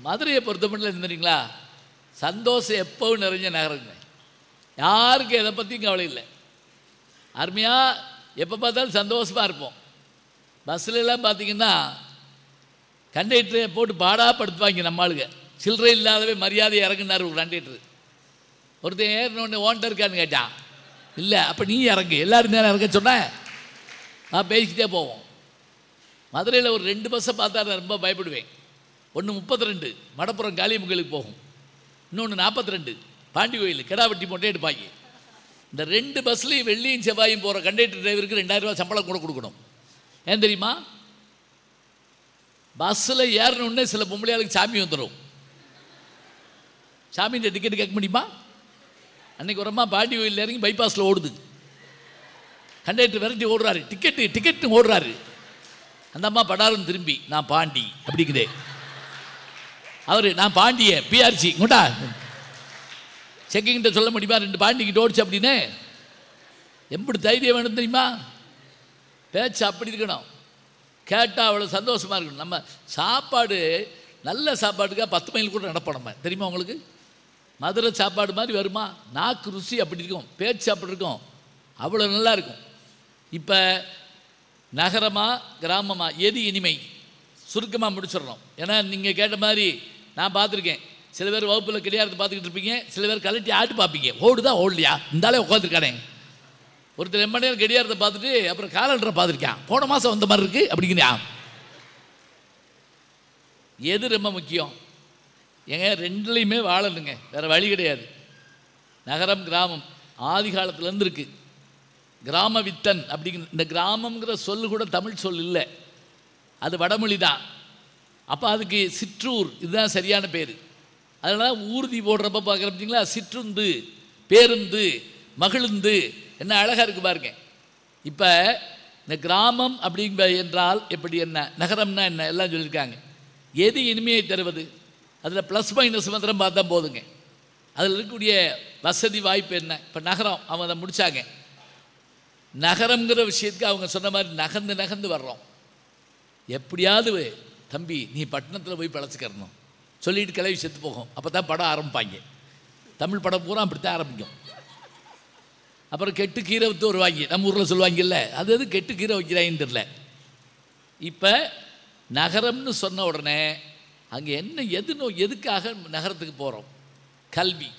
மதுரையை பொறுத்த மட்டும் இருந்துறீங்களா சந்தோஷம் எப்பவும் நிறைஞ்ச நகரங்க யாருக்கும் எதை பற்றியும் கவலை இல்லை அருமையாக எப்போ பார்த்தாலும் சந்தோஷமாக இருப்போம் பஸ்ல எல்லாம் பார்த்தீங்கன்னா கண்டக்டரை போட்டு பாடாக படுத்துவாங்க நம்ம ஆளுங்க சில்லறை இல்லாதவே மரியாதை இறங்குனார் ஒரு கண்டக்டர் ஒருத்தன் ஏறினோடனே ஓன்ட்ட இருக்கான்னு கேட்டான் இல்லை அப்போ நீ இறங்கு எல்லாரும் நேரம் இறங்க சொன்னேன் நான் பேசிக்கிட்டே போவோம் மதுரையில் ஒரு ரெண்டு பஸ்ஸை பார்த்தா நான் ரொம்ப பயப்படுவேன் ஒன்று முப்பத்தி ரெண்டு மடப்புறம் காளியம்மங்களுக்கு போகும் இன்னொன்று நாற்பத்தி ரெண்டு பாண்டி கோயில் கிடாவட்டி போட்டே எடுப்பாங்க இந்த ரெண்டு பஸ்லையும் வெள்ளியும் செவ்வாயும் போகிற கண்டக்டர் டிரைவருக்கு ரெண்டாயிரம் ரூபாய் சம்பளம் கூட கொடுக்கணும் ஏன் தெரியுமா பஸ்ஸில் ஏறணுன்னே சில பொம்பளையாளுக்கு சாமி வந்துடும் சாமியின் டிக்கெட் கேட்க முடியுமா அன்னைக்கு ஒரு அம்மா பாண்டி கோயில் இறங்கி பைபாஸில் ஓடுது கண்டக்டர் விரட்டி ஓடுறாரு டிக்கெட்டு டிக்கெட்டு ஓடுறாரு அந்த அம்மா படாருன்னு திரும்பி நான் பாண்டி அப்படிங்குதே அவர் நான் பாண்டிய பிஆர்சி கொண்டா செக்கிங்கிட்ட சொல்ல முடியுமா ரெண்டு பாண்டிக்கிட்ட ஓடிச்சு அப்படின்னு எப்படி தைரியம் வேணும் தெரியுமா பேச்சு அப்படி இருக்கணும் கேட்டால் அவ்வளோ சந்தோஷமாக இருக்கணும் நம்ம சாப்பாடு நல்ல சாப்பாட்டுக்காக பத்து மைல் கூட நடப்போம் நம்ம தெரியுமா உங்களுக்கு மதுரை சாப்பாடு மாதிரி வருமா நாக்கு ருசி அப்படி இருக்கும் பேச்சு அப்படி இருக்கும் அவ்வளோ நல்லா இருக்கும் இப்போ நகரமா கிராமமா எது இனிமை சுருக்கமாக முடிச்சிடணும் ஏன்னா நீங்கள் கேட்ட மாதிரி நான் பார்த்துருக்கேன் சில பேர் வகுப்பில் கிடையாது பார்த்துக்கிட்டு இருப்பீங்க சில பேர் கலட்டி ஆட்டு பார்ப்பீங்க ஓடுதா ஓடலையா இந்தாலே உட்காந்துருக்கானே ஒருத்தர் ரொம்ப நேரம் கடியாரத்தை பார்த்துட்டு அப்புறம் காலண்டரை பார்த்துருக்கான் போன மாதம் வந்த மாதிரி இருக்கு அப்படிங்கிறா எது ரொம்ப முக்கியம் ஏங்க ரெண்டுலேயுமே வாழணுங்க வேறு வழி கிடையாது நகரம் கிராமம் ஆதி காலத்துலேருந்து இருக்கு கிராம வித்தன் அப்படிங்கிற இந்த கிராமங்கிற சொல்லு கூட தமிழ் சொல் இல்லை அது வடமொழி தான் அப்போ அதுக்கு சிற்றூர் இதுதான் சரியான பேர் அதனால ஊர்தி போடுறப்ப பார்க்குற பார்த்தீங்களா சிற்றுந்து பேருந்து மகிழுந்து என்ன அழகாக இருக்கு பாருங்க இப்போ இந்த கிராமம் அப்படிங்க என்றால் எப்படி என்ன நகரம்னா என்ன எல்லாம் சொல்லியிருக்காங்க எது இனிமையை தருவது அதில் ப்ளஸ் மைனஸ் மாத்திரம் பார்த்தா போதுங்க அதில் இருக்கக்கூடிய வசதி வாய்ப்பு என்ன இப்போ நகரம் அவங்க அதை முடிச்சாங்க நகரம்ங்கிற விஷயத்துக்கு அவங்க சொன்ன மாதிரி நகர்ந்து நகர்ந்து வர்றோம் எப்படியாவது தம்பி நீ பட்டணத்தில் போய் பிழைச்சிக்கிறணும் சொல்லிட்டு கிளவி செத்து போகும் அப்போ தான் படம் ஆரம்பிப்பாங்க தமிழ் படம் பூரா அப்படித்தான் ஆரம்பிக்கும் அப்புறம் கெட்டு கீரை வித்து வருவாங்க நம்ம ஊரில் சொல்லுவாங்கல்ல அது எது கெட்டு கீரை வைக்கிறாங்கன்னு தெரியல இப்போ நகரம்னு சொன்ன உடனே அங்கே என்ன எது நோ எதுக்காக நகரத்துக்கு போகிறோம் கல்வி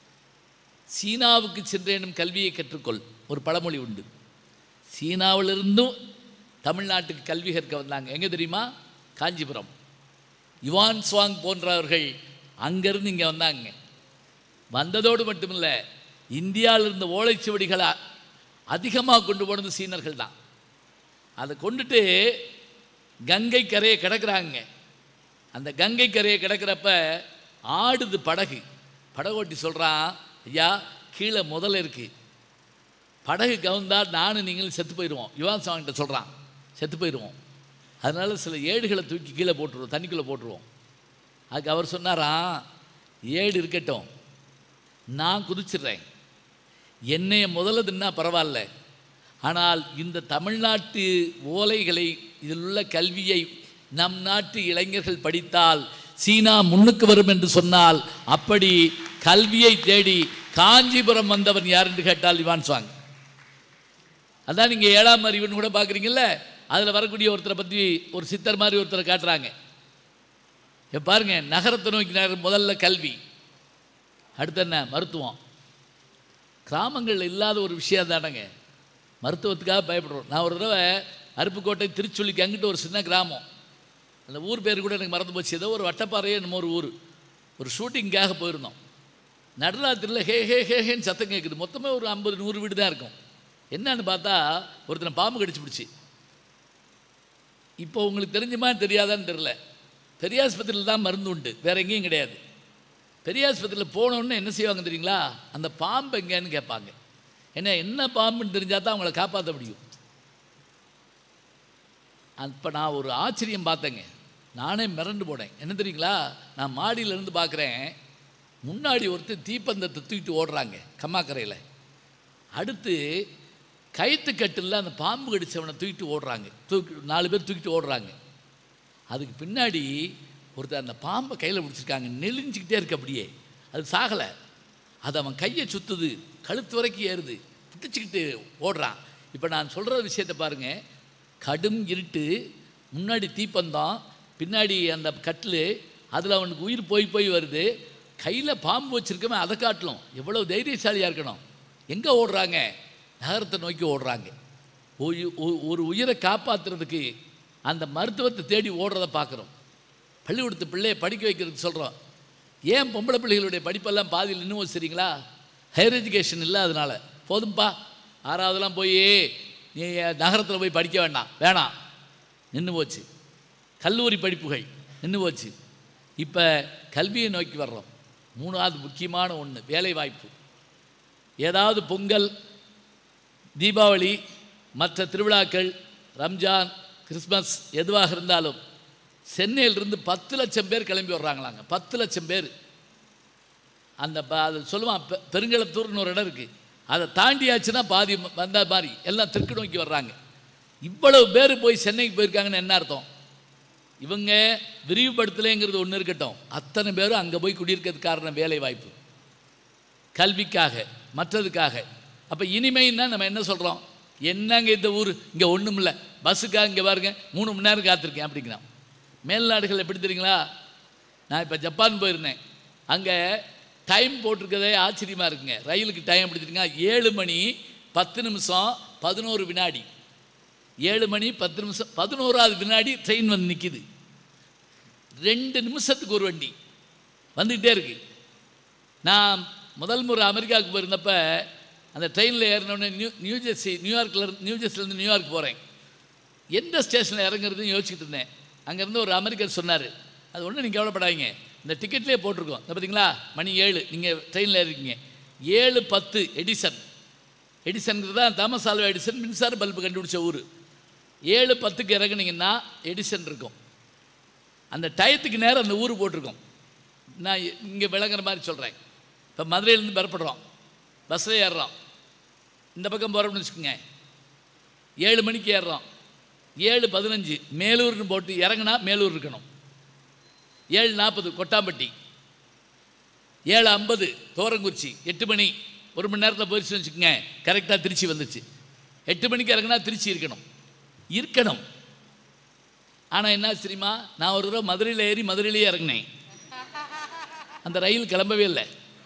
சீனாவுக்கு சென்றேனும் கல்வியை கற்றுக்கொள் ஒரு பழமொழி உண்டு சீனாவிலிருந்தும் தமிழ்நாட்டுக்கு கல்வி கற்க வந்தாங்க எங்கே தெரியுமா காஞ்சிபுரம் யுவான் சுவாங் போன்றவர்கள் அங்கேருந்து இங்கே வந்தாங்க வந்ததோடு மட்டுமில்ல இந்தியாவில் இருந்த ஓலைச்சுவடிகளை அதிகமாக கொண்டு போனது சீனர்கள் தான் அதை கொண்டுட்டு கங்கை கரையை கிடக்குறாங்க அந்த கங்கை கரையை கிடக்கிறப்ப ஆடுது படகு படகோட்டி சொல்கிறான் ஐயா கீழே முதல்ல இருக்குது படகு கவுந்தா நானும் நீங்களும் செத்து போயிடுவோம் யுவான் சாங்கிட்ட சொல்கிறான் செத்து போயிடுவோம் அதனால சில ஏடுகளை தூக்கி கீழே போட்டுருவோம் தண்ணிக்குள்ளே போட்டுருவோம் அதுக்கு அவர் சொன்னாராம் ஏடு இருக்கட்டும் நான் குதிச்சிடுறேன் என்னைய முதல்ல தின்னா பரவாயில்ல ஆனால் இந்த தமிழ்நாட்டு ஓலைகளை இதில் உள்ள கல்வியை நம் நாட்டு இளைஞர்கள் படித்தால் சீனா முன்னுக்கு வரும் என்று சொன்னால் அப்படி கல்வியை தேடி காஞ்சிபுரம் வந்தவன் யார் என்று கேட்டால் இவான் சுவாங் அதான் நீங்கள் ஏழாம் அறிவுன்னு கூட பார்க்குறீங்கல்ல அதில் வரக்கூடிய ஒருத்தரை பற்றி ஒரு சித்தர் மாதிரி ஒருத்தரை காட்டுறாங்க இப்போ பாருங்க நகரத்தை நோக்கி நகர் முதல்ல கல்வி அடுத்து என்ன மருத்துவம் கிராமங்களில் இல்லாத ஒரு விஷயம் தானங்க மருத்துவத்துக்காக பயப்படுறோம் நான் ஒரு தடவை அருப்புக்கோட்டை திருச்சுள்ளிக்கு அங்கிட்டு ஒரு சின்ன கிராமம் அந்த ஊர் பேர் கூட எனக்கு மறந்து போச்சு ஏதோ ஒரு வட்டப்பாறையே என்னமோ ஒரு ஊர் ஒரு ஷூட்டிங்காக போயிருந்தோம் நடுராத்திரியில் ஹே ஹே ஹே ஹேன்னு சத்தம் கேட்குது மொத்தமே ஒரு ஐம்பது நூறு வீடு தான் இருக்கும் என்னன்னு பார்த்தா ஒருத்தனை பாம்பு கடிச்சு பிடிச்சி இப்போ உங்களுக்கு தெரிஞ்சுமா தெரியாதான்னு தெரில பெரியாஸ்பத்திரியில் தான் மருந்து உண்டு வேற எங்கேயும் கிடையாது பெரியாஸ்பத்திரியில் போனோன்னு என்ன செய்வாங்க தெரியுங்களா அந்த பாம்பு எங்கேன்னு கேட்பாங்க என்ன என்ன பாம்புன்னு தெரிஞ்சால் தான் அவங்கள காப்பாற்ற முடியும் அப்போ நான் ஒரு ஆச்சரியம் பார்த்தேங்க நானே மிரண்டு போனேன் என்ன தெரியுங்களா நான் மாடியில இருந்து பார்க்குறேன் முன்னாடி ஒருத்தர் தீப்பந்தத்தை தூக்கிட்டு ஓடுறாங்க கம்மாக்கரையில் அடுத்து கயிற்று கட்டில் அந்த பாம்பு கடிச்சவனை தூக்கிட்டு ஓடுறாங்க தூக்கி நாலு பேர் தூக்கிட்டு ஓடுறாங்க அதுக்கு பின்னாடி ஒருத்தர் அந்த பாம்பை கையில் பிடிச்சிருக்காங்க நெளிஞ்சிக்கிட்டே இருக்கு அப்படியே அது சாகலை அது அவன் கையை சுத்துது கழுத்து வரைக்கும் ஏறுது பிடிச்சிக்கிட்டு ஓடுறான் இப்போ நான் சொல்கிற விஷயத்தை பாருங்கள் கடும் இருட்டு முன்னாடி தீப்பந்தம் பின்னாடி அந்த கட்டில் அதில் அவனுக்கு உயிர் போய் போய் வருது கையில் பாம்பு வச்சிருக்கவன் அதை காட்டலும் எவ்வளோ தைரியசாலியாக இருக்கணும் எங்கே ஓடுறாங்க நகரத்தை நோக்கி ஓடுறாங்க ஒரு- ஒரு- ஒரு உயிரை காப்பாற்றுறதுக்கு அந்த மருத்துவத்தை தேடி ஓடுறத பார்க்குறோம் பள்ளிக்கூடத்து பிள்ளையை படிக்க வைக்கிறதுக்கு சொல்கிறோம் ஏன் பொம்பளை பிள்ளைகளுடைய படிப்பெல்லாம் பாதியில் இன்னும் வச்சுறீங்களா ஹையர் எஜுகேஷன் இல்லை அதனால போதும்பா ஆறாவதுலாம் போய் நீ நகரத்தில் போய் படிக்க வேண்டாம் வேணாம் நின்று போச்சு கல்லூரி படிப்புகள் நின்று போச்சு இப்போ கல்வியை நோக்கி வர்றோம் மூணாவது முக்கியமான ஒன்று வேலை வாய்ப்பு ஏதாவது பொங்கல் தீபாவளி மற்ற திருவிழாக்கள் ரம்ஜான் கிறிஸ்மஸ் எதுவாக இருந்தாலும் சென்னையிலிருந்து பத்து லட்சம் பேர் கிளம்பி வர்றாங்களாங்க பத்து லட்சம் பேர் அந்த ப- அது சொல்லுவான் பெ- பெருங்களத்தூர்னு ஒரு இடம் இருக்குது அதை தாண்டியாச்சுன்னா பாதி ம- வந்த மாதிரி எல்லாம் தெற்கு நோக்கி வர்றாங்க இவ்வளவு பேர் போய் சென்னைக்கு போயிருக்காங்கன்னு என்ன அர்த்தம் இவங்க விரிவுபடுத்தலைங்கிறது ஒன்று இருக்கட்டும் அத்தனை பேரும் அங்கே போய் குடியிருக்கிறதுக்கு காரணம் வேலை வாய்ப்பு கல்விக்காக மற்றதுக்காக அப்போ இனிமைன்னா நம்ம என்ன சொல்கிறோம் என்னங்க இந்த ஊர் இங்கே ஒன்றும் இல்லை பஸ்ஸுக்காக இங்கே பாருங்க மூணு மணி நேரம் காத்திருக்கேன் அப்படிங்கிறான் மேல்நாடுகள் எப்படி தெரியுங்களா நான் இப்போ ஜப்பான் போயிருந்தேன் அங்கே டைம் போட்டிருக்கதே ஆச்சரியமாக இருக்குங்க ரயிலுக்கு டைம் எப்படி தெரியுங்க ஏழு மணி பத்து நிமிஷம் பதினோரு வினாடி ஏழு மணி பத்து நிமிஷம் பதினோராவது வினாடி ட்ரெயின் வந்து நிற்கிது ரெண்டு நிமிஷத்துக்கு ஒரு வண்டி வந்துக்கிட்டே இருக்கு நான் முதல் முறை அமெரிக்காவுக்கு போயிருந்தப்ப அந்த ட்ரெயினில் ஏறினோடனே நியூ நியூ ஜெர்சி நியூயார்க்கில் இருந்து நியூ ஜெர்சிலேருந்து நியூயார்க் போகிறேன் எந்த ஸ்டேஷனில் இறங்குறதுன்னு யோசிச்சுட்டு இருந்தேன் அங்கேருந்து ஒரு அமெரிக்கர் சொன்னார் அது ஒன்றும் நீங்கள் கவலைப்படாதீங்க இந்த டிக்கெட்லேயே போட்டிருக்கோம் இந்த பார்த்தீங்களா மணி ஏழு நீங்கள் ட்ரெயினில் இருக்கீங்க ஏழு பத்து எடிசன் எடிசன்கிறது தான் தாமஸ் ஆல்வா எடிசன் மின்சார பல்பு கண்டுபிடிச்ச ஊர் ஏழு பத்துக்கு இறங்குனீங்கன்னா எடிசன் இருக்கும் அந்த டயத்துக்கு நேரம் அந்த ஊர் போட்டிருக்கோம் நான் இங்கே விளங்குற மாதிரி சொல்கிறேன் இப்போ மதுரையிலேருந்து பெறப்படுறோம் பஸ்ஸில் ஏறுறோம் இந்த பக்கம் போகிறோம்னு வச்சுக்கோங்க ஏழு மணிக்கு ஏறுறோம் ஏழு பதினஞ்சு மேலூர்னு போட்டு இறங்குனா மேலூர் இருக்கணும் ஏழு நாற்பது கொட்டாம்பட்டி ஏழு ஐம்பது தோரங்குறிச்சி எட்டு மணி ஒரு மணி நேரத்தில் போயிடுச்சு வச்சுக்கோங்க கரெக்டாக திருச்சி வந்துச்சு எட்டு மணிக்கு இறங்குனா திருச்சி இருக்கணும் இருக்கணும் ஆனால் என்ன தெரியுமா நான் ஒரு தடவை மதுரையில் ஏறி மதுரையிலேயே இறங்கினேன் அந்த ரயில் கிளம்பவே இல்லை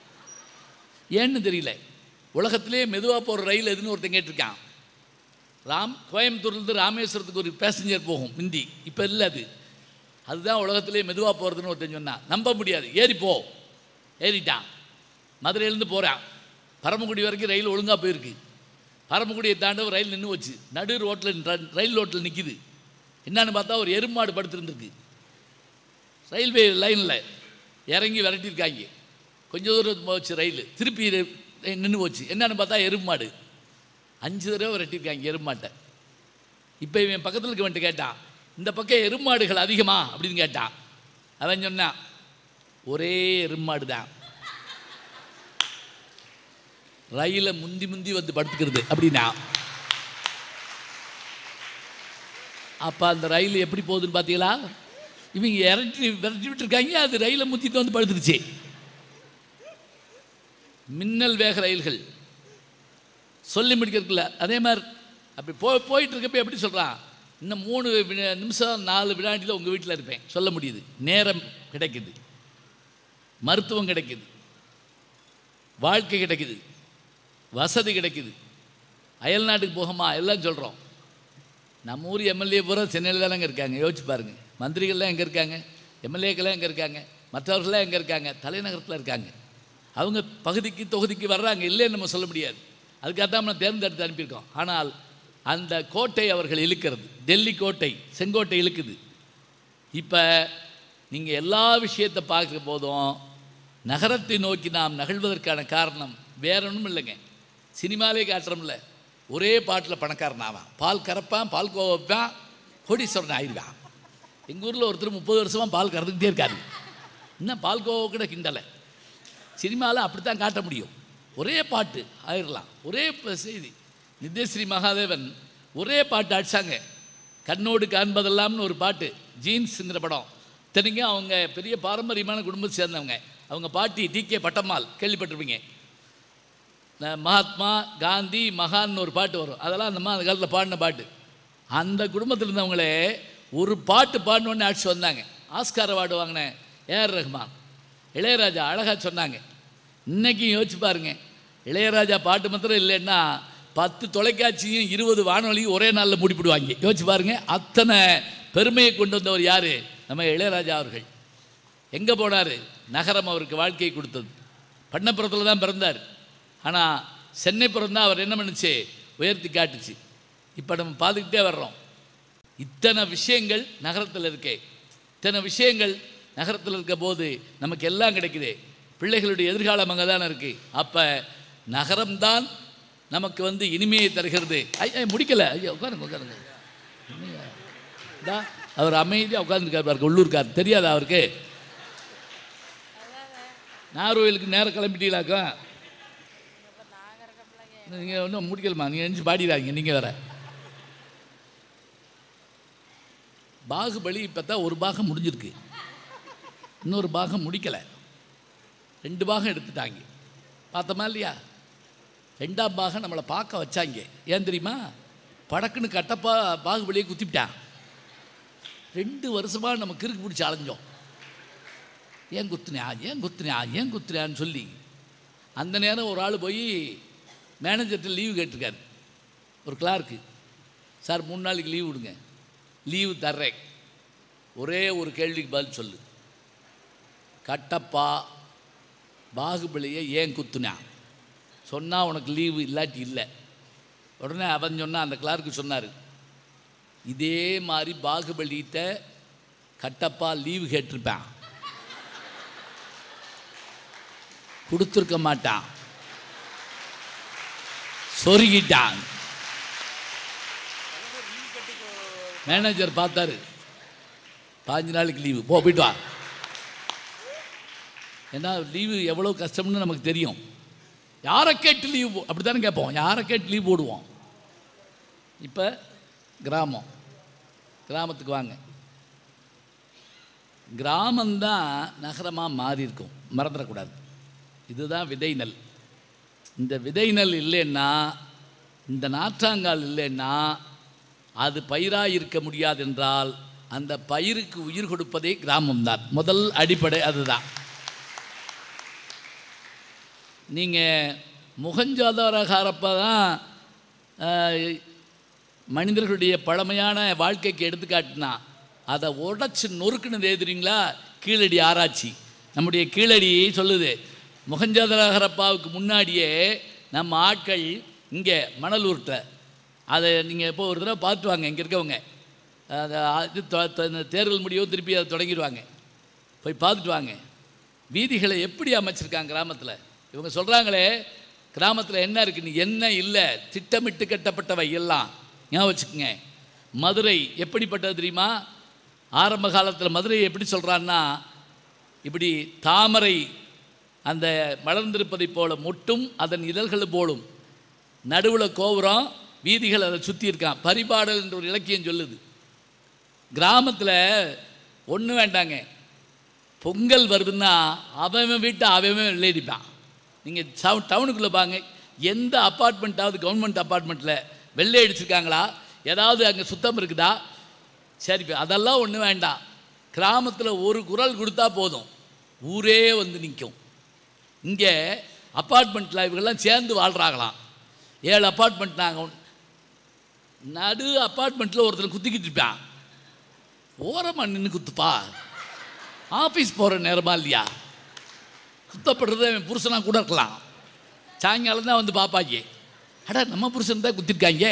ஏன்னு தெரியல உலகத்திலே மெதுவாக போகிற ரயில் எதுன்னு ஒருத்தன் கேட்டிருக்கான் ராம் கோயம்புத்தூர்லேருந்து ராமேஸ்வரத்துக்கு ஒரு பேசஞ்சர் போகும் மிந்தி இப்போ இல்லை அது அதுதான் உலகத்திலே மெதுவாக போகிறதுன்னு ஒருத்தன் சொன்னான் நம்ப முடியாது ஏறி போ ஏறிட்டான் மதுரையிலேருந்து போகிறான் பரமக்குடி வரைக்கும் ரயில் ஒழுங்காக போயிருக்கு பரமக்குடியை தாண்ட ரயில் நின்று வச்சு நடு ரோட்டில் ரயில் ரோட்டில் நிற்கிது என்னன்னு பார்த்தா ஒரு எருமாடு படுத்துருந்துருக்கு ரயில்வே லைனில் இறங்கி விரட்டியிருக்காங்க கொஞ்சம் தூரம் போச்சு ரயில் திருப்பி நின்று போச்சு என்னன்னு பார்த்தா எருமாடு அஞ்சு தடவை விரட்டியிருக்காங்க எருமாட்டை இப்போ இவன் பக்கத்தில் இருக்கவன்ட்டு கேட்டான் இந்த பக்கம் எருமாடுகள் அதிகமா அப்படின்னு கேட்டான் அவன் சொன்னான் ஒரே எருமாடு தான் ரயிலை முந்தி முந்தி வந்து படுத்துக்கிறது அப்படின்னா அப்போ அந்த ரயில் எப்படி போகுதுன்னு பார்த்தீங்களா இவங்க இறட்டி விரட்டி விட்டுருக்காங்க அது ரயிலை முத்திட்டு வந்து படுத்துருச்சு மின்னல் வேக ரயில்கள் சொல்லி முடிக்கிறதுக்குல அதே மாதிரி அப்படி போ போயிட்டு இருக்கப்ப எப்படி சொல்கிறான் இன்னும் மூணு வி- நிமிஷம் நாலு வினாடியில் உங்கள் வீட்டில் இருப்பேன் சொல்ல முடியுது நேரம் கிடைக்குது மருத்துவம் கிடைக்குது வாழ்க்கை கிடைக்குது வசதி கிடைக்குது அயல் நாட்டுக்கு போகமா எல்லாம் சொல்கிறோம் நம்ம ஊர் எம்எல்ஏ பூரா சென்னையில் தானங்க இருக்காங்க யோசிச்சு பாருங்க மந்திரிகள்லாம் எங்கே இருக்காங்க எம்எல்ஏக்கெல்லாம் எங்கே இருக்காங்க மற்றவர்கள்லாம் எங்கே இருக்காங்க தலைநகரத்தில் இருக்காங்க அவங்க பகுதிக்கு தொகுதிக்கு வர்றாங்க இல்லைன்னு நம்ம சொல்ல முடியாது அதுக்காக தான் நம்ம தேர்ந்தெடுத்து அனுப்பியிருக்கோம் ஆனால் அந்த கோட்டை அவர்கள் இழுக்கிறது டெல்லி கோட்டை செங்கோட்டை இழுக்குது இப்போ நீங்கள் எல்லா விஷயத்தை பார்க்குற போதும் நகரத்தை நோக்கி நாம் நகழ்வதற்கான காரணம் வேற ஒன்றும் இல்லைங்க சினிமாலே காட்டுறோம்ல ஒரே பாட்டில் பணக்காரன் ஆவான் பால் கறப்பான் பால் கோவா வைப்பான் கோடீஸ்வரன் ஆயிடுவான் எங்கள் ஊரில் ஒருத்தர் முப்பது வருஷமாக பால் கறந்துக்கிட்டே இருக்காரு இன்னும் பால் கோவா கூட கிண்டலை சினிமாவில் அப்படி தான் காட்ட முடியும் ஒரே பாட்டு ஆயிடலாம் ஒரே ப- செய்தி நித்யஸ்ரீ மகாதேவன் ஒரே பாட்டு அடிச்சாங்க கண்ணோடு காண்பதெல்லாம்னு ஒரு பாட்டு ஜீன்ஸுங்கிற படம் இத்தனைக்கும் அவங்க பெரிய பாரம்பரியமான குடும்பத்தை சேர்ந்தவங்க அவங்க பாட்டி டி கே பட்டம்மாள் கேள்விப்பட்டிருப்பீங்க ந- மகாத்மா காந்தி மகான்னு ஒரு பாட்டு வரும் அதெல்லாம் அந்த அந்த காலத்தில் பாடின பாட்டு அந்த குடும்பத்தில் இருந்தவங்களே ஒரு பாட்டு பாடினோடனே அடிச்சு வந்தாங்க ஆஸ்கார் அவார்டு வாங்கின ஏஆர் ரஹ்மான் இளையராஜா அழகாக சொன்னாங்க இன்னைக்கும் யோசிச்சு பாருங்க இளையராஜா பாட்டு மாத்திரம் இல்லைன்னா பத்து தொலைக்காட்சியும் இருபது வானொலியும் ஒரே நாளில் மூடிப்பிடுவாங்க யோசிச்சு பாருங்க அத்தனை பெருமையை கொண்டு வந்தவர் யார் நம்ம இளையராஜா அவர்கள் எங்கே போனார் நகரம் அவருக்கு வாழ்க்கையை கொடுத்தது பண்ணப்புறத்தில் தான் பிறந்தார் ஆனால் சென்னை பிறந்தா அவர் என்ன பண்ணுச்சு உயர்த்தி காட்டுச்சு இப்போ நம்ம பார்த்துக்கிட்டே வர்றோம் இத்தனை விஷயங்கள் நகரத்தில் இருக்கே இத்தனை விஷயங்கள் நகரத்தில் இருக்க போது நமக்கு எல்லாம் கிடைக்குது பிள்ளைகளுடைய எதிர்காலம் அங்கே தானே இருக்குது அப்போ நகரம்தான் நமக்கு வந்து இனிமையை தருகிறது ஐயா முடிக்கலை ஐயா உட்காருங்க உட்காருங்க என்னய்யா? இந்தா, அவர் அமைதியாக உட்காந்துருக்காரு பாருங்க உள்ளூர்கார் தெரியாதா அவருக்கு நார்வேலுக்கு நேரம் கிளம்பிட்டீங்களாக்கா நீங்கள் ஒன்றும் முடிக்கலமா நீங்கள் எழுந்து பாடிடாதீங்க நீங்கள் வேற பாகுபலி இப்போ தான் ஒரு பாகம் முடிஞ்சிருக்கு இன்னொரு பாகம் முடிக்கலை ரெண்டு பாகம் எடுத்துட்டாங்க பார்த்தோமா இல்லையா ரெண்டாம் பாகம் நம்மளை பார்க்க வச்சாங்க ஏன் தெரியுமா படக்குன்னு கட்டப்பா பாகுபலியை குத்திவிட்டான் ரெண்டு வருஷமாக நம்ம கிறுக்கு பிடிச்சி அலைஞ்சோம் ஏன் குத்துனியா ஏன் குத்துனியா ஏன் குத்துனியான்னு சொல்லி அந்த நேரம் ஒரு ஆள் போய் மேனேஜர்கிட்ட லீவு கேட்டிருக்காரு ஒரு கிளார்க்கு சார் மூணு நாளைக்கு லீவு விடுங்க லீவு தர்றேன் ஒரே ஒரு கேள்விக்கு பதில் சொல்லு கட்டப்பா பாகுபலியை ஏன் குத்துனா சொன்னால் உனக்கு லீவு இல்லாட்டி இல்லை உடனே அவன் சொன்னான் அந்த கிளார்க்கு சொன்னார் இதே மாதிரி பாகுபலிகிட்ட கட்டப்பா லீவு கேட்டிருப்பான் கொடுத்துருக்க மாட்டான் சொருகிட்டான் மேனேஜர் பார்த்தாரு பாஞ்சு நாளைக்கு லீவு போ போயிட்டு வா ஏன்னா லீவு எவ்வளோ கஷ்டம்னு நமக்கு தெரியும் யாரை கேட்டு லீவ் அப்படி தானே கேட்போம் யாரை கேட்டு லீவ் போடுவோம் இப்போ கிராமம் கிராமத்துக்கு வாங்க கிராமம்தான் நகரமாக மாறி இருக்கும் மறந்துடக்கூடாது இதுதான் விதை நெல் இந்த விதை நெல் இல்லைன்னா இந்த நாற்றாங்கால் இல்லைன்னா அது பயிராக இருக்க முடியாது என்றால் அந்த பயிருக்கு உயிர் கொடுப்பதே கிராமம்தான் முதல் அடிப்படை அதுதான் நீங்கள் முகஞ்சாதாரகாரப்ப தான் ஆஹ், மனிதர்களுடைய பழமையான வாழ்க்கைக்கு எடுத்துக்காட்டினா அதை உடச்சி நொறுக்குனது தெரியுங்களா கீழடி ஆராய்ச்சி நம்முடைய கீழடி சொல்லுது முகஞ்சாதாரகரப்பாவுக்கு முன்னாடியே நம்ம ஆட்கள் இங்கே மணலூர்கிட்ட அதை நீங்கள் இப்போ ஒரு தடவை பார்த்து வாங்க இங்கே இருக்கவங்க அதை இது தொ- தொ- இந்த தேர்தல் முடியவும் திருப்பி அதை தொடங்கிடுவாங்க போய் பார்த்துட்டு வாங்க வீதிகளை எப்படி அமைச்சிருக்காங்க கிராமத்தில் இவங்க சொல்கிறாங்களே கிராமத்தில் என்ன இருக்குன்னு என்ன இல்லை திட்டமிட்டு கட்டப்பட்டவை எல்லாம் ஞாபகம் வச்சுக்கோங்க மதுரை எப்படிப்பட்டது தெரியுமா ஆரம்ப காலத்தில் மதுரை எப்படி சொல்கிறான்னா இப்படி தாமரை அந்த மலர்ந்திருப்பதைப் போல மொட்டும் அதன் இதழ்கள் போலும் நடுவில் கோபுரம் வீதிகள் அதை சுற்றி இருக்கான் பரிபாடல் என்ற ஒரு இலக்கியம் சொல்லுது கிராமத்தில் ஒன்றும் வேண்டாங்க பொங்கல் வருதுன்னா அவன் வீட்டை அவன் வெள்ளையடிப்பான் நீங்கள் டவு டவுனுக்குள்ளே பாங்க எந்த அப்பார்ட்மெண்ட்டாவது கவர்மெண்ட் அப்பார்ட்மெண்ட்டில் வெள்ளை அடிச்சிருக்காங்களா ஏதாவது அங்கே சுத்தம் இருக்குதா சரி இப்ப அதெல்லாம் ஒன்றும் வேண்டாம் கிராமத்தில் ஒரு குரல் கொடுத்தா போதும் ஊரே வந்து நிற்கும் இங்கே அப்பார்ட்மெண்ட்டில் இவங்கெல்லாம் சேர்ந்து வாழ்கிறாங்களாம் ஏழு அப்பார்ட்மெண்ட் நாங்கள் நடு அப்பார்ட்மெண்ட்டில் ஒருத்தர் குத்திக்கிட்டு இருப்பான் ஓரமாக நின்று குத்துப்பா ஆஃபீஸ் போகிற நேரமா இல்லையா குத்தப்படுறது அவன் புருஷனாக கூட இருக்கலாம் சாயங்காலம் தான் வந்து பார்ப்பாங்க அடா நம்ம புருஷன் தான் குத்திருக்காங்க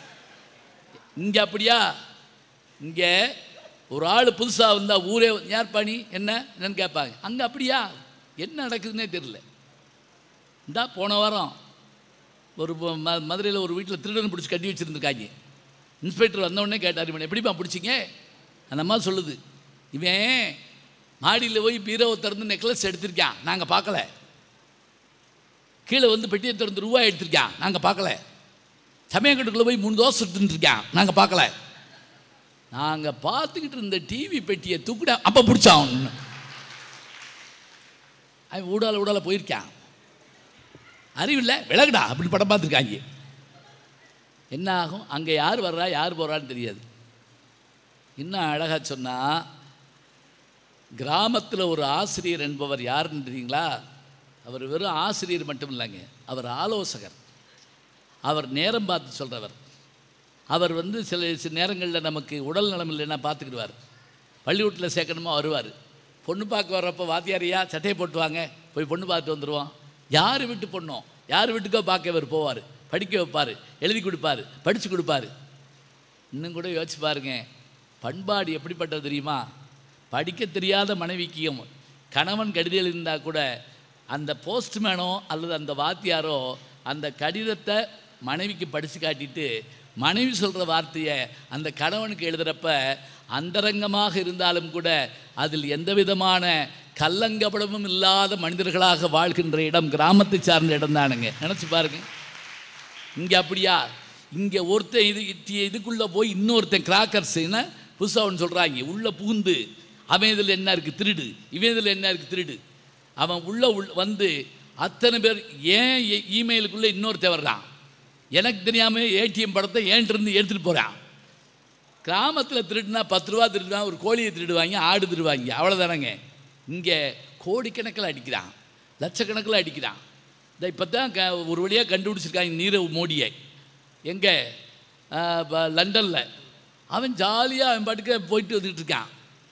இங்கே அப்படியா இங்கே ஒரு ஆள் புதுசாக வந்தால் ஊரே யார் பாணி என்ன என்னன்னு கேட்பாங்க அங்கே அப்படியா என்ன நடக்குதுன்னே தெரியல இந்தா போன வாரம் ஒரு மதுரையில் ஒரு வீட்டில் திருடன் பிடிச்சி கட்டி வச்சுருந்துருக்காங்க இன்ஸ்பெக்டர் வந்தவுடனே கேட்டார் இவன் எப்படிப்பா பிடிச்சிங்க அந்த அம்மா சொல்லுது இவன் மாடியில் போய் பீரோவை திறந்து நெக்லஸ் எடுத்திருக்கான் நாங்கள் பார்க்கல கீழே வந்து பெட்டியை திறந்து ரூபாய் எடுத்திருக்கான் நாங்கள் பார்க்கல சமயக்கட்டுக்குள்ளே போய் மூணு தோசை எடுத்துட்டு இருக்கான் நாங்கள் பார்க்கல நாங்கள் பார்த்துக்கிட்டு இருந்த டிவி பெட்டியை தூக்கிட அப்போ பிடிச்சான் அவன் அவன் ஊடால ஊடால போயிருக்கான் அறிவில்லை விலகுடா அப்படின்னு படம் பார்த்துருக்காங்க என்ன ஆகும் அங்கே யார் வர்றா யார் போகிறான்னு தெரியாது இன்னும் அழகாக சொன்னால் கிராமத்தில் ஒரு ஆசிரியர் என்பவர் யாருன்னு தெரியுங்களா அவர் வெறும் ஆசிரியர் மட்டும் இல்லைங்க அவர் ஆலோசகர் அவர் நேரம் பார்த்து சொல்கிறவர் அவர் வந்து சில சில நேரங்களில் நமக்கு உடல் நலம் இல்லைன்னா பார்த்துக்கிடுவார் பள்ளிக்கூட்டில் சேர்க்கணுமா வருவார் பொண்ணு பார்க்க வர்றப்போ வாத்தியாரியா சட்டையை போட்டு வாங்க போய் பொண்ணு பார்த்துட்டு வந்துடுவோம் யார் வீட்டு பொண்ணோ யார் வீட்டுக்கோ பார்க்க இவர் போவார் படிக்க வைப்பார் எழுதி கொடுப்பாரு படித்து கொடுப்பாரு இன்னும் கூட யோசிச்சு பாருங்க பண்பாடு எப்படிப்பட்டது தெரியுமா படிக்க தெரியாத மனைவிக்கும் கணவன் கடிதம் இருந்தால் கூட அந்த போஸ்ட்மேனோ அல்லது அந்த வாத்தியாரோ அந்த கடிதத்தை மனைவிக்கு படித்து காட்டிட்டு மனைவி சொல்கிற வார்த்தையை அந்த கணவனுக்கு எழுதுகிறப்ப அந்தரங்கமாக இருந்தாலும் கூட அதில் எந்த விதமான கல்லங்கபடமும் இல்லாத மனிதர்களாக வாழ்கின்ற இடம் கிராமத்தை சார்ந்த இடம் தானுங்க நினச்சி பாருங்க இங்கே அப்படியா இங்கே ஒருத்தன் இது இத்தி- இதுக்குள்ளே போய் இன்னொருத்தன் கிராக்கர்ஸ்னா புதுசாக ஒன்று சொல்கிறாங்க உள்ளே பூந்து அவன் இதில் என்ன இருக்குது திருடு இவன் இதில் என்ன இருக்குது திருடு அவன் உள்ளே உள் வந்து அத்தனை பேர் ஏன் இ- இமெயிலுக்குள்ளே இன்னொருத்தன் வர்றான் எனக்கு தெரியாமல் ஏடிஎம் படத்தை ஏன்ட்டு இருந்து எடுத்துகிட்டு போகிறான் கிராமத்தில் திருடுனா பத்து ரூபா திருடுவான் ஒரு கோழியை திருடுவாங்க ஆடு திருடுவாங்க அவ்வளோதானங்க இங்கே கோடிக்கணக்கில் அடிக்கிறான் லட்சக்கணக்கில் அடிக்கிறான் இந்த இப்போ தான் க ஒரு வழியாக கண்டுபிடிச்சிருக்காங்க நீரவ் மோடியை எங்கே லண்டனில் அவன் ஜாலியாக அவன் பாட்டுக்கு போயிட்டு வந்துட்டு இருக்கான்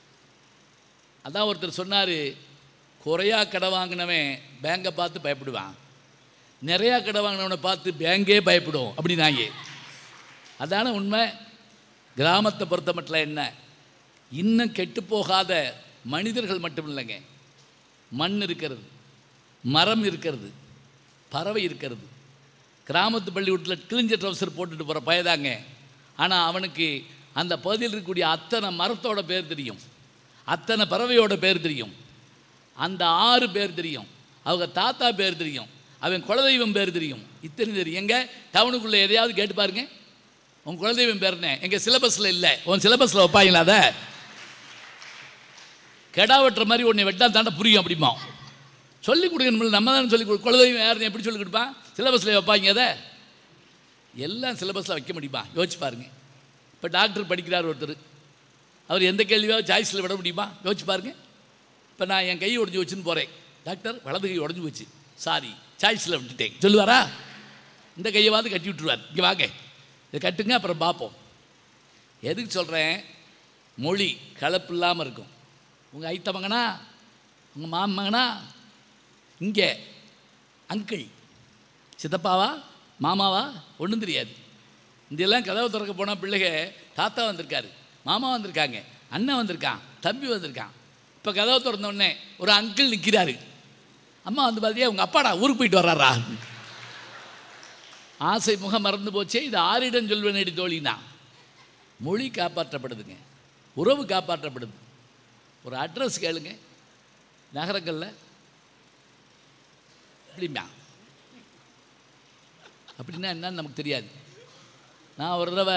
அதான் ஒருத்தர் சொன்னார் குறையா கடை வாங்கினவன் பேங்கை பார்த்து பயப்படுவான் நிறையா கடை வாங்கினவனை பார்த்து பேங்கே பயப்படும் அப்படின்னாங்க அதான உண்மை கிராமத்தை பொறுத்த மட்டும் என்ன இன்னும் கெட்டு போகாத மனிதர்கள் மட்டும் இல்லைங்க மண் இருக்கிறது மரம் இருக்கிறது பறவை இருக்கிறது கிராமத்து பள்ளிக்கூடத்தில் கிழிஞ்ச ட்ரௌசர் போட்டுட்டு போகிற பயதாங்க ஆனால் அவனுக்கு அந்த பகுதியில் இருக்கக்கூடிய அத்தனை மரத்தோட பேர் தெரியும் அத்தனை பறவையோட பேர் தெரியும் அந்த ஆறு பேர் தெரியும் அவங்க தாத்தா பேர் தெரியும் அவன் குலதெய்வம் பேர் தெரியும் இத்தனை தெரியும் எங்க டவுனுக்குள்ளே எதையாவது கேட்டு பாருங்க உன் குலதெய்வம் பேர் என்ன எங்கள் சிலபஸில் இல்லை உன் சிலபஸில் வைப்பாங்களா அதை கெடா வெட்டுற மாதிரி உன்னை வெட்டா தாண்ட புரியும் அப்படிமா சொல்லி கொடுக்கணும் நம்ம தானே சொல்லி கொடு குலதெய்வம் யாருன்னு எப்படி சொல்லி கொடுப்பான் சிலபஸில் வைப்பாங்க அதை எல்லாம் சிலபஸில் வைக்க முடியுமா யோசிச்சு பாருங்க இப்போ டாக்டர் படிக்கிறார் ஒருத்தர் அவர் எந்த கேள்வியாவது சாய்ஸில் விட முடியுமா யோசிச்சு பாருங்க இப்போ நான் என் கை உடஞ்சி வச்சுன்னு போகிறேன் டாக்டர் வலது கை உடஞ்சி போச்சு சாரி சாய்ஸில் விட்டுட்டேன் சொல்லுவாரா இந்த கையவாவது கட்டி விட்டுருவார் இங்கே வாங்க இதை கட்டுங்க அப்புறம் பார்ப்போம் எதுக்கு சொல்கிறேன் மொழி கலப்பு இல்லாமல் இருக்கும் உங்கள் ஐத்த மகனா உங்கள் மாமன் மகனா இங்கே அங்கிள் சித்தப்பாவா மாமாவா ஒன்றும் தெரியாது இங்கெல்லாம் கதவு திறக்க போனால் பிள்ளைக தாத்தா வந்திருக்காரு மாமா வந்திருக்காங்க அண்ணன் வந்திருக்கான் தம்பி வந்திருக்கான் இப்போ கதவு திறந்த உடனே ஒரு அங்கிள் நிற்கிறாரு அம்மா வந்து பார்த்தியா உங்கள் அப்பாடா ஊருக்கு போயிட்டு வர்றாரா ஆசை முகம் மறந்து போச்சே இது ஆரிடம் சொல்வனடி தோழினா மொழி காப்பாற்றப்படுதுங்க உறவு காப்பாற்றப்படுது ஒரு அட்ரஸ் கேளுங்க நகரங்களில் அப்படிமா அப்படின்னா என்னன்னு நமக்கு தெரியாது நான் ஒரு தடவை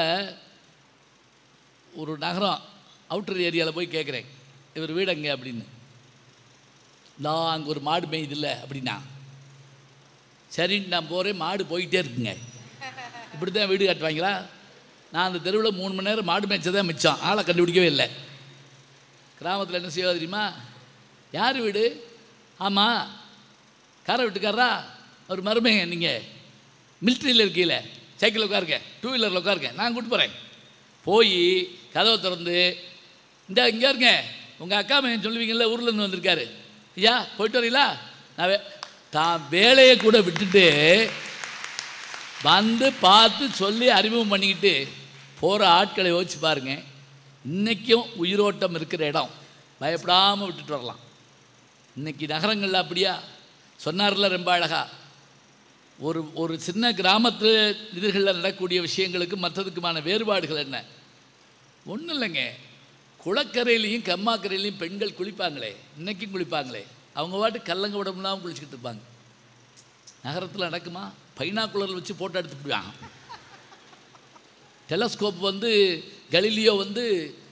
ஒரு நகரம் அவுட்டர் ஏரியாவில் போய் கேட்குறேன் இவர் வீடு எங்கே அப்படின்னு நான் அங்கே ஒரு மாடு மேய்தில்ல அப்படின்னா சரின்னு நான் போகிறேன் மாடு போயிட்டே இருக்குங்க இப்படி தான் வீடு கட்டுவாங்களா நான் அந்த தெருவில் மூணு மணி நேரம் மாடு மேய்ச்சதான் மிச்சம் ஆளை கண்டுபிடிக்கவே இல்லை கிராமத்தில் என்ன செய்வா தெரியுமா யார் வீடு ஆமாம் காரை வீட்டுக்காரரா அவர் மருமைங்க நீங்கள் மிலிட்ரியில் இருக்கீல சைக்கிளில் உட்காருங்க டூ வீலரில் உட்காருங்க நான் கூட்டு போகிறேன் போய் கதவை திறந்து இந்த இங்கே இருங்க உங்கள் அக்கா மகன் சொல்லுவீங்கல்ல ஊர்லேருந்து வந்திருக்காரு ஐயா போயிட்டு வரீங்களா நான் வே தான் வேலையை கூட விட்டுட்டு வந்து பார்த்து சொல்லி அறிமுகம் பண்ணிக்கிட்டு போகிற ஆட்களை யோசிச்சு பாருங்க இன்றைக்கும் உயிரோட்டம் இருக்கிற இடம் பயப்படாமல் விட்டுட்டு வரலாம் இன்னைக்கு நகரங்களில் அப்படியா சொன்னார்ல ரொம்ப அழகா ஒரு ஒரு சின்ன கிராமத்து இதுகளில் நடக்கக்கூடிய விஷயங்களுக்கு மற்றதுக்குமான வேறுபாடுகள் என்ன ஒன்றும் இல்லைங்க குளக்கரையிலையும் கம்மாக்கரையிலையும் பெண்கள் குளிப்பாங்களே இன்னைக்கும் குளிப்பாங்களே அவங்க பாட்டு கல்லங்க விடமுலாம் குளிச்சுக்கிட்டு இருப்பாங்க நகரத்தில் நடக்குமா பைனாக்குலரில் வச்சு ஃபோட்டோ எடுத்துக்கிடுவாங்க டெலஸ்கோப் வந்து கலிலியோ வந்து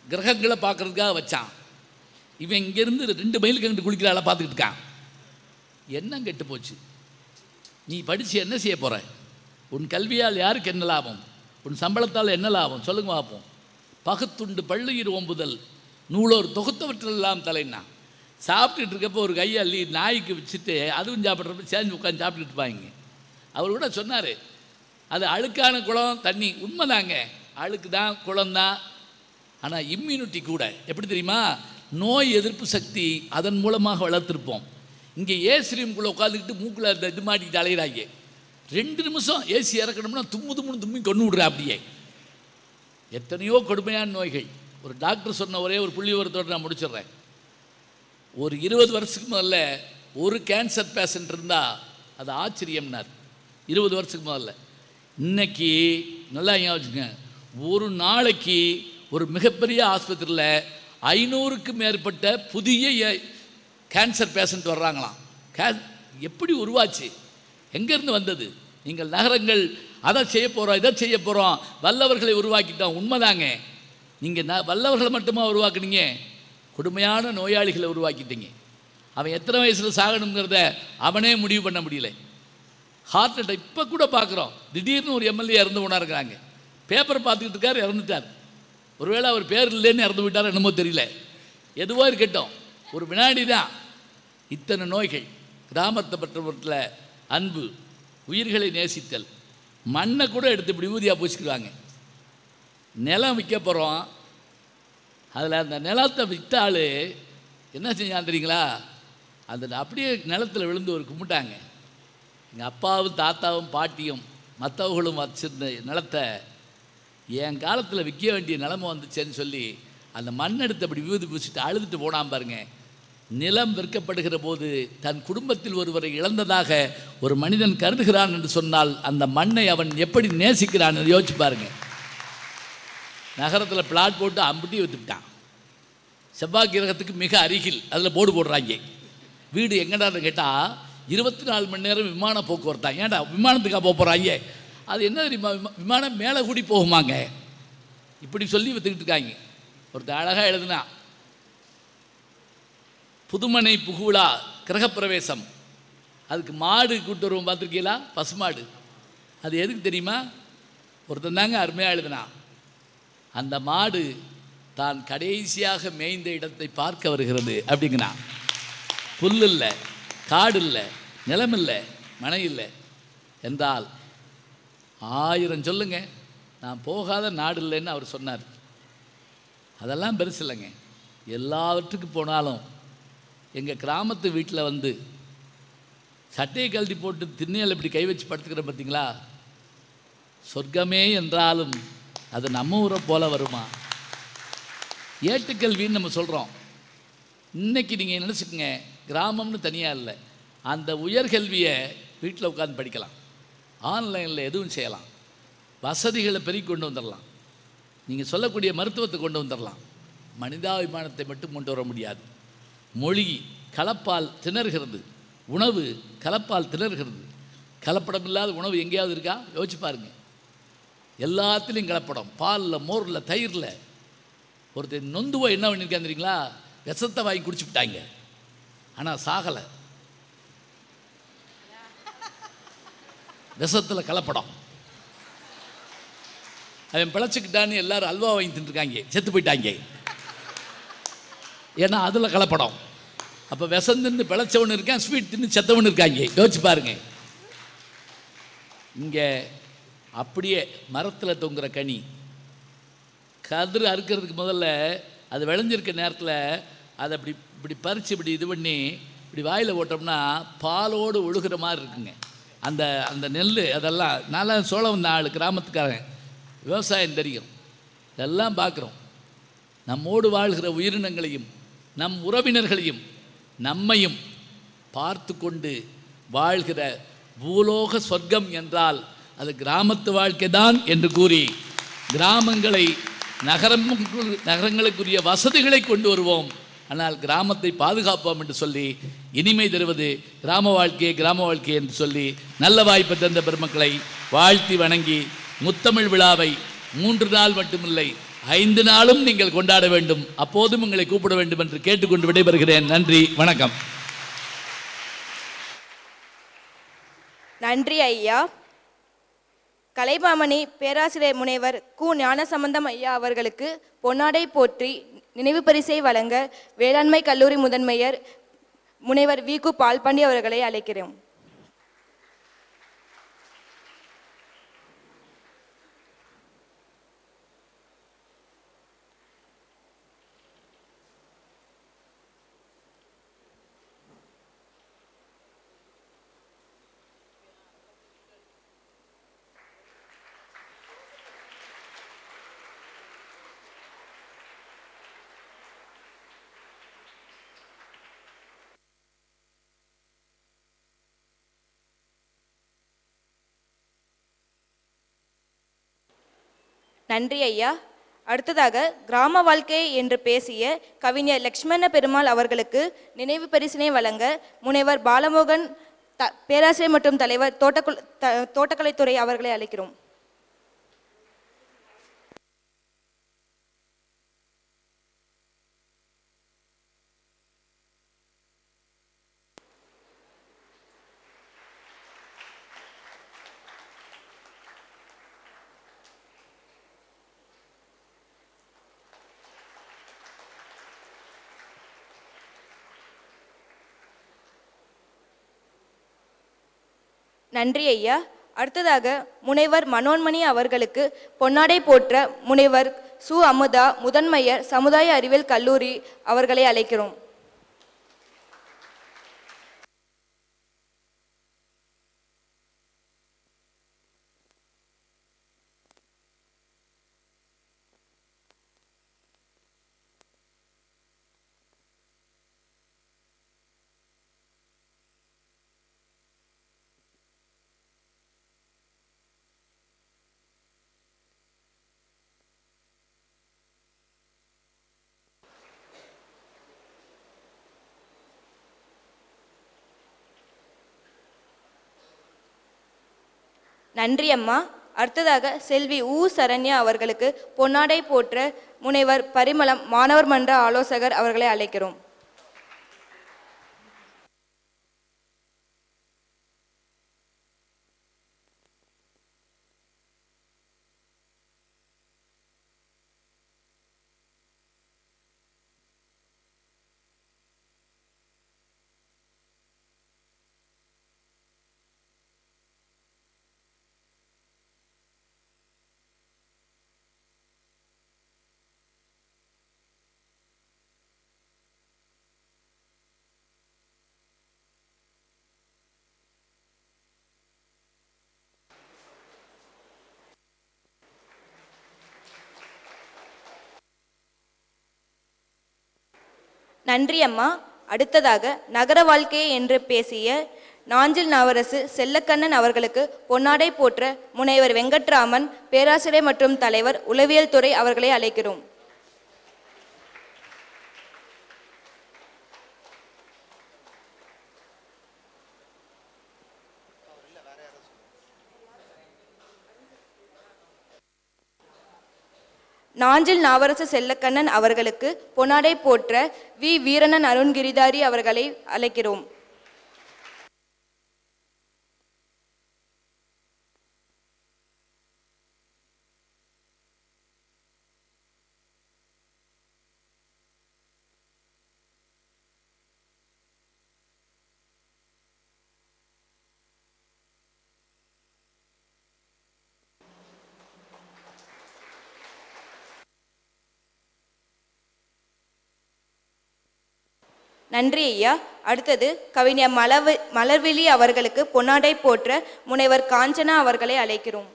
கிரகங்களை பார்க்கறதுக்காக வச்சான் இவன் இங்கேருந்து ரெண்டு மைலுக்கு அங்கிட்டு குளிக்கிற ஆளை பார்த்துக்கிட்டு இருக்கான் எண்ணம் கெட்டு போச்சு நீ படித்து என்ன செய்ய போற உன் கல்வியால் யாருக்கு என்ன லாபம் உன் சம்பளத்தால் என்ன லாபம் சொல்லுங்க பார்ப்போம் பகுத்துண்டு பள்ளியிர் ஓம்புதல் நூலோர் தொகுத்தவற்றெல்லாம் தலைன்னா சாப்பிட்டுட்டு இருக்கப்போ ஒரு கையை அள்ளி நாய்க்கு வச்சுட்டு அதுவும் சாப்பிட்றப்ப சேர்ந்து உட்காந்து சாப்பிட்டுட்டு இருப்பாங்க அவர் கூட சொன்னார் அது அழுக்கான குளம் தண்ணி உண்மைதாங்க அழுக்கு தான் குளம் தான் ஆனால் இம்யூனிட்டி கூட எப்படி தெரியுமா நோய் எதிர்ப்பு சக்தி அதன் மூலமாக வளர்த்துருப்போம் இங்கே ஏசி ரூம்குள்ளே உட்காந்துக்கிட்டு மூக்கில் அந்த இது மாட்டிக்கிட்டு அலையிறாங்க ரெண்டு நிமிஷம் ஏசி இறக்கணும்னா தும்மு தும்முன்னு தும்மி கொண்டு விடுறா அப்படியே எத்தனையோ கொடுமையான நோய்கள் ஒரு டாக்டர் சொன்ன ஒரே ஒரு புள்ளி விவரத்தோடு நான் முடிச்சிடுறேன் ஒரு இருபது வருஷத்துக்கு முதல்ல ஒரு கேன்சர் பேஷண்ட் இருந்தால் அது ஆச்சரியம்னார் இருபது வருஷத்துக்கு முதல்ல இன்னைக்கு நல்லா ஞாபகம் வச்சுங்க ஒரு நாளைக்கு ஒரு மிகப்பெரிய ஆஸ்பத்திரியில் ஐநூறுக்கு மேற்பட்ட புதிய எ- கேன்சர் பேஷண்ட் வர்றாங்களாம் கே எப்படி உருவாச்சு எங்கேருந்து வந்தது நீங்கள் நகரங்கள் அதை செய்ய போகிறோம் இதை செய்ய போகிறோம் வல்லவர்களை உருவாக்கிட்டோம் உண்மைதாங்க நீங்கள் ந வல்லவர்களை மட்டுமா உருவாக்குனீங்க கொடுமையான நோயாளிகளை உருவாக்கிட்டீங்க அவன் எத்தனை வயசில் சாகணுங்கிறத அவனே முடிவு பண்ண முடியல ஹார்ட் அட்டாக் இப்போ கூட பார்க்குறோம் திடீர்னு ஒரு எம்எல்ஏ இறந்து போனா இருக்கிறாங்க பேப்பர் பார்த்துக்கிட்டு இருக்காரு இறந்துட்டார் ஒருவேளை அவர் பேர் இல்லைன்னு இறந்து விட்டார் என்னமோ தெரியல எதுவோ இருக்கட்டும் ஒரு வினாடி தான் இத்தனை நோய்கள் கிராமத்தை பற்றவற்றில் அன்பு உயிர்களை நேசித்தல் மண்ணை கூட எடுத்து இப்படி ஊதியாக பூசிக்குவாங்க நிலம் விற்க போகிறோம் அதில் அந்த நிலத்தை விற்ற ஆள் என்ன செஞ்சான் தெரியுங்களா அந்த அப்படியே நிலத்தில் விழுந்து ஒரு கும்பிட்டாங்க எங்கள் அப்பாவும் தாத்தாவும் பாட்டியும் மற்றவர்களும் வச்சிருந்த நிலத்தை என் காலத்தில் விற்க வேண்டிய நிலமை வந்துச்சேன்னு சொல்லி அந்த மண் எடுத்து அப்படி விபூதி பூசிட்டு அழுதுட்டு போனான் பாருங்க நிலம் விற்கப்படுகிற போது தன் குடும்பத்தில் ஒருவரை இழந்ததாக ஒரு மனிதன் கருதுகிறான் என்று சொன்னால் அந்த மண்ணை அவன் எப்படி நேசிக்கிறான் என்று யோசிச்சு பாருங்க நகரத்தில் பிளாட் போட்டு அம்புட்டி வித்துட்டான் செவ்வாய் கிரகத்துக்கு மிக அருகில் அதில் போர்டு போடுறாங்க வீடு எங்கடான்னு கேட்டால் இருபத்தி நாலு மணி நேரம் விமான போக்குவரத்தா ஏன்டா விமானத்துக்கா போக போகிறாங்க அது என்ன தெரியுமா விமா- விமானம் மேலே கூடி போகுமாங்க இப்படி சொல்லி வித்துக்கிட்டு இருக்காங்க ஒருத்தர் அழகாக எழுதுனா புதுமனை புகுவிழா கிரகப்பிரவேசம் அதுக்கு மாடு கூட்டு வருவோம் பார்த்துருக்கீங்களா பசுமாடு அது எதுக்கு தெரியுமா ஒருத்தன் தாங்க அருமையாக எழுதுனா அந்த மாடு தான் கடைசியாக மேய்ந்த இடத்தை பார்க்க வருகிறது அப்படிங்கண்ணா புல் இல்லை காடு இல்லை நிலம் இல்லை மனை இல்லை என்றால் ஆயிரம் சொல்லுங்க நான் போகாத நாடு இல்லைன்னு அவர் சொன்னார் அதெல்லாம் பெருசு இல்லைங்க எல்லாவற்றுக்கும் போனாலும் எங்கள் கிராமத்து வீட்டில் வந்து சட்டையை கழட்டி போட்டு திண்ணையில் இப்படி கை வச்சு படுத்துக்கிறேன் பார்த்தீங்களா சொர்க்கமே என்றாலும் அது நம்ம ஊரை போல வருமா ஏட்டுக்கல்வின்னு நம்ம சொல்கிறோம் இன்னைக்கு நீங்கள் நினச்சிக்கங்க கிராமம்னு தனியாக இல்லை அந்த உயர்கல்வியை வீட்டில் உட்காந்து படிக்கலாம் ஆன்லைனில் எதுவும் செய்யலாம் வசதிகளை பெருக்கி கொண்டு வந்துடலாம் நீங்கள் சொல்லக்கூடிய மருத்துவத்தை கொண்டு வந்துடலாம் மனிதாபிமானத்தை மட்டும் கொண்டு வர முடியாது மொழி கலப்பால் திணறுகிறது உணவு கலப்பால் திணறுகிறது கலப்படம் இல்லாத உணவு எங்கேயாவது இருக்கா யோசிச்சு பாருங்க எல்லாத்துலேயும் கலப்படம் பாலில் மோரில் தயிரில் ஒருத்தர் நொந்துவோ என்ன பண்ணியிருக்கான் தெரியுங்களா விஷத்தை வாங்கி குடிச்சு விட்டாங்க ஆனால் சாகலை விஷத்தில் கலப்படம் அவன் பிழைச்சிக்கிட்டான்னு எல்லாரும் அல்வா வாங்கி தின்றுருக்காங்க செத்து போயிட்டாங்க ஏன்னா அதில் கலப்படம் அப்போ விஷம் தின்னு பிழைச்சவனு இருக்கான் ஸ்வீட் தின்னு செத்தவனு இருக்காங்க யோசிச்சு பாருங்க இங்கே அப்படியே மரத்தில் தொங்குற கனி கதிர் அறுக்கிறதுக்கு முதல்ல அது விளைஞ்சிருக்க நேரத்தில் அதை அப்படி இப்படி பறித்து இப்படி இது பண்ணி இப்படி வாயில் போட்டோம்னா பாலோடு ஒழுகுற மாதிரி இருக்குங்க அந்த அந்த நெல் அதெல்லாம் நல்லா சோளம் நாலு கிராமத்துக்காரன் விவசாயம் தெரியும் இதெல்லாம் பார்க்குறோம் நம்மோடு வாழ்கிற உயிரினங்களையும் நம் உறவினர்களையும் நம்மையும் பார்த்து கொண்டு வாழ்கிற பூலோக சொர்க்கம் என்றால் அது கிராமத்து வாழ்க்கை தான் என்று கூறி கிராமங்களை நகரம் நகரங்களுக்குரிய வசதிகளை கொண்டு வருவோம் ஆனால் கிராமத்தை பாதுகாப்போம் என்று சொல்லி இனிமை தருவது கிராம வாழ்க்கையை கிராம வாழ்க்கை என்று சொல்லி நல்ல வாய்ப்பை தந்த பெருமக்களை வாழ்த்தி வணங்கி முத்தமிழ் விழாவை மூன்று நாள் மட்டுமில்லை ஐந்து நாளும் நீங்கள் கொண்டாட வேண்டும் அப்போதும் உங்களை கூப்பிட வேண்டும் என்று கேட்டுக்கொண்டு விடைபெறுகிறேன் நன்றி வணக்கம் நன்றி ஐயா கலைமாமணி பேராசிரியர் முனைவர் கு ஞானசம்பந்தம் ஐயா அவர்களுக்கு பொன்னாடை போற்றி நினைவு பரிசை வழங்க வேளாண்மை கல்லூரி முதன்மையர் முனைவர் வி கு பால்பாண்டி அவர்களை அழைக்கிறோம் நன்றி ஐயா அடுத்ததாக கிராம வாழ்க்கை என்று பேசிய கவிஞர் லக்ஷ்மண பெருமாள் அவர்களுக்கு நினைவு பரிசினை வழங்க முனைவர் பாலமோகன் த பேராசிரியர் மற்றும் தலைவர் தோட்டக்குள் த தோட்டக்கலைத்துறை அவர்களை அழைக்கிறோம் நன்றி ஐயா அடுத்ததாக முனைவர் மனோன்மணி அவர்களுக்கு பொன்னாடை போற்ற முனைவர் சு அமுதா முதன்மையர் சமுதாய அறிவியல் கல்லூரி அவர்களை அழைக்கிறோம் நன்றி அம்மா அடுத்ததாக செல்வி உ சரண்யா அவர்களுக்கு பொன்னாடை போற்ற முனைவர் பரிமளம் மாணவர் மன்ற ஆலோசகர் அவர்களை அழைக்கிறோம் நன்றி அம்மா அடுத்ததாக நகர வாழ்க்கை என்று பேசிய நாஞ்சில் நாவரசு செல்லக்கண்ணன் அவர்களுக்கு பொன்னாடை போற்ற முனைவர் வெங்கட்ராமன் பேராசிரியர் மற்றும் தலைவர் உளவியல் துறை அவர்களை அழைக்கிறோம் நாஞ்சில் நாவரசு செல்லக்கண்ணன் அவர்களுக்கு பொன்னாடை போற்ற வி வீரணன் அருண்கிரிதாரி அவர்களை அழைக்கிறோம் நன்றி ஐயா அடுத்தது கவிஞர் மலவு மலர்விழி அவர்களுக்கு பொன்னாடை போற்ற முனைவர் காஞ்சனா அவர்களை அழைக்கிறோம்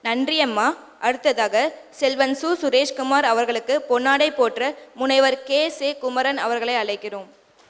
நன்றி அம்மா அடுத்ததாக செல்வன் சு சுரேஷ்குமார் அவர்களுக்கு பொன்னாடை போற்ற முனைவர் கே சே குமரன் அவர்களை அழைக்கிறோம்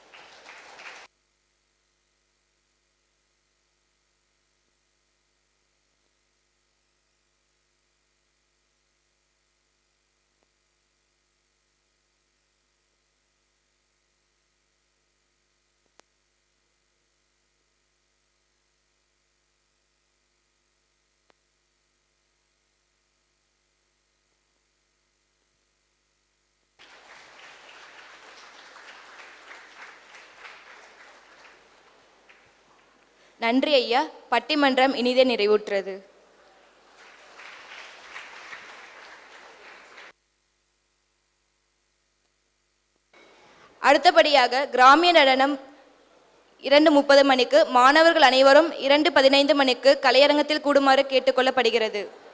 நன்றி ஐயா பட்டிமன்றம் இனிதே நிறைவுற்றது அடுத்தபடியாக கிராமிய நடனம் இரண்டு முப்பது மணிக்கு மாணவர்கள் அனைவரும் இரண்டு பதினைந்து மணிக்கு கலையரங்கத்தில் கூடுமாறு கேட்டுக்கொள்ளப்படுகிறது